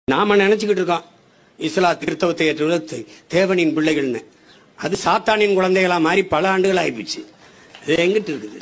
நாம நினைச்சுக்கிட்டு இருக்கோம் இஸ்லா கிறிஸ்தவத்தை ஏற்றுவது தேவனின் பிள்ளைகள்னு அது சாத்தானின் குழந்தைகளா மாறி பல ஆண்டுகள் ஆயிப்போச்சு அது எங்கிட்டு இருக்குது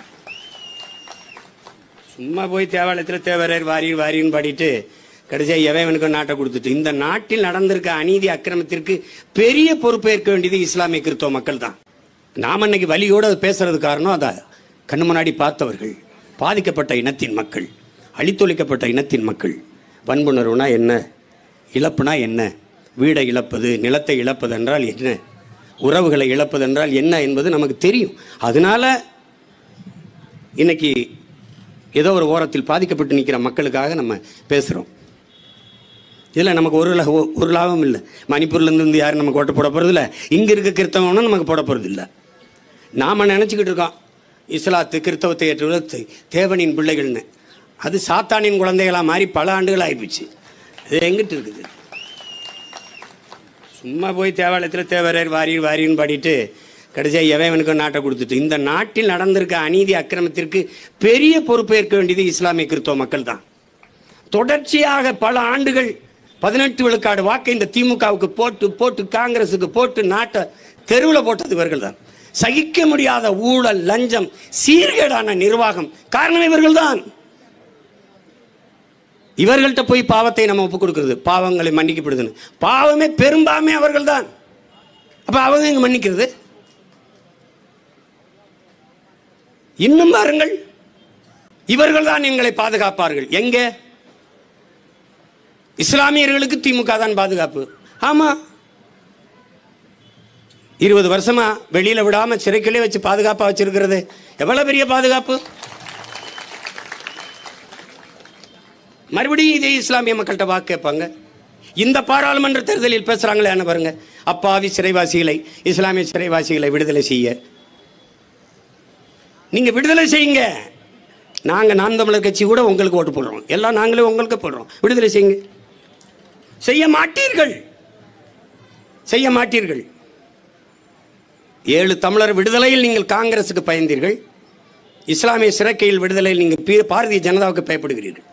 சும்மா போய் தேவாலயத்தில் தேவரர் வாரியர் வாரின்னு பாடிட்டு கடைசியா எவனுக்கு நாட்டை கொடுத்துட்டு இந்த நாட்டில் நடந்திருக்க அநீதி அக்கிரமத்திற்கு பெரிய பொறுப்பேற்க வேண்டியது இஸ்லாமிய கிறிஸ்தவ மக்கள் தான் நாம இன்னைக்கு வலியோடு அது பேசுறது காரணம் அதை கண்ணு முன்னாடி பார்த்தவர்கள் பாதிக்கப்பட்ட இனத்தின் மக்கள் அழித்தொழிக்கப்பட்ட இனத்தின் மக்கள் வன்புணர்வுனா என்ன இழப்புனா என்ன வீடை இழப்பது நிலத்தை இழப்பது என்றால் என்ன உறவுகளை இழப்பது என்றால் என்ன என்பது நமக்கு தெரியும் அதனால இன்னைக்கு ஏதோ ஒரு ஓரத்தில் பாதிக்கப்பட்டு நிற்கிற மக்களுக்காக நம்ம பேசுகிறோம் இதில் நமக்கு ஒரு ல- ஒரு லாபம் இல்லை மணிப்பூர்லேருந்து வந்து யாரும் நமக்கு ஓட்ட போட போகிறது இல்லை இங்கே இருக்க கிறிஸ்தவனும் நமக்கு போட போகிறது இல்லை நாம் நினச்சிக்கிட்டு இருக்கோம் இஸ்லாத்து கிறிஸ்தவத்தை ஏற்றுவது தேவனின் பிள்ளைகள்னு அது சாத்தானின் குழந்தைகளா மாறி பல ஆண்டுகள் ஆயிப்போச்சு அது எங்கிட்டு இருக்குது சும்மா போய் தேவாலயத்தில் தேவரர் வாரியர் வாரின்னு பாடிட்டு கடைசியா எவனுக்கு நாட்டை கொடுத்துட்டு இந்த நாட்டில் நடந்திருக்க அநீதி அக்கிரமத்திற்கு பெரிய பொறுப்பேற்க வேண்டியது இஸ்லாமிய கிறிஸ்தவ மக்கள் தான் தொடர்ச்சியாக பல ஆண்டுகள் பதினெட்டு விழுக்காடு வாக்கை இந்த திமுகவுக்கு போட்டு போட்டு காங்கிரஸுக்கு போட்டு நாட்டை தெருவில் போட்டது இவர்கள் தான் சகிக்க முடியாத ஊழல் லஞ்சம் சீர்கேடான நிர்வாகம் காரணம் இவர்கள் தான் இவர்கள்ட்ட போய் பாவத்தை நம்ம ஒப்புக் கொடுக்கிறது பாவங்களை மன்னிக்கப்படுதுன்னு பாவமே பெரும்பான்மை அவர்கள் தான் அப்ப அவங்க எங்க மன்னிக்கிறது இன்னும் பாருங்கள் இவர்கள் தான் எங்களை பாதுகாப்பார்கள் எங்க இஸ்லாமியர்களுக்கு திமுக தான் பாதுகாப்பு ஆமா இருபது வருஷமா வெளியில விடாம சிறைக்குள்ளே வச்சு பாதுகாப்பா வச்சிருக்கிறது எவ்வளவு பெரிய பாதுகாப்பு மறுபடியும் இதே இஸ்லாமிய மக்கள்கிட்ட வாக்கு கேட்பாங்க இந்த பாராளுமன்ற தேர்தலில் பேசுறாங்களே என்ன பாருங்க அப்பாவி சிறைவாசிகளை இஸ்லாமிய சிறைவாசிகளை விடுதலை செய்ய நீங்க விடுதலை செய்யுங்க நாங்க நாம் தமிழர் கட்சி கூட உங்களுக்கு ஓட்டு போடுறோம் எல்லாம் நாங்களே உங்களுக்கு போடுறோம் விடுதலை செய்யுங்க செய்ய மாட்டீர்கள் செய்ய மாட்டீர்கள் ஏழு தமிழர் விடுதலையில் நீங்கள் காங்கிரசுக்கு பயந்தீர்கள் இஸ்லாமிய சிறைக்கையில் விடுதலையில் நீங்கள் பி- பாரதிய ஜனதாவுக்கு பயப்படுகிறீர்கள்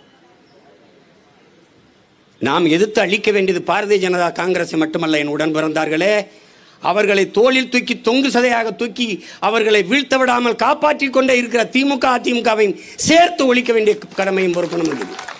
நாம் எதிர்த்து அழிக்க வேண்டியது பாரதிய ஜனதா காங்கிரஸ் மட்டுமல்ல என் உடன் பிறந்தார்களே அவர்களை தோளில் தூக்கி தொங்கு சதையாக தூக்கி அவர்களை வீழ்த்த விடாமல் காப்பாற்றிக் கொண்டே இருக்கிற திமுக அதிமுகவையும் சேர்த்து ஒழிக்க வேண்டிய கடமையும் பொறுப்பு நமக்கு இருக்குது.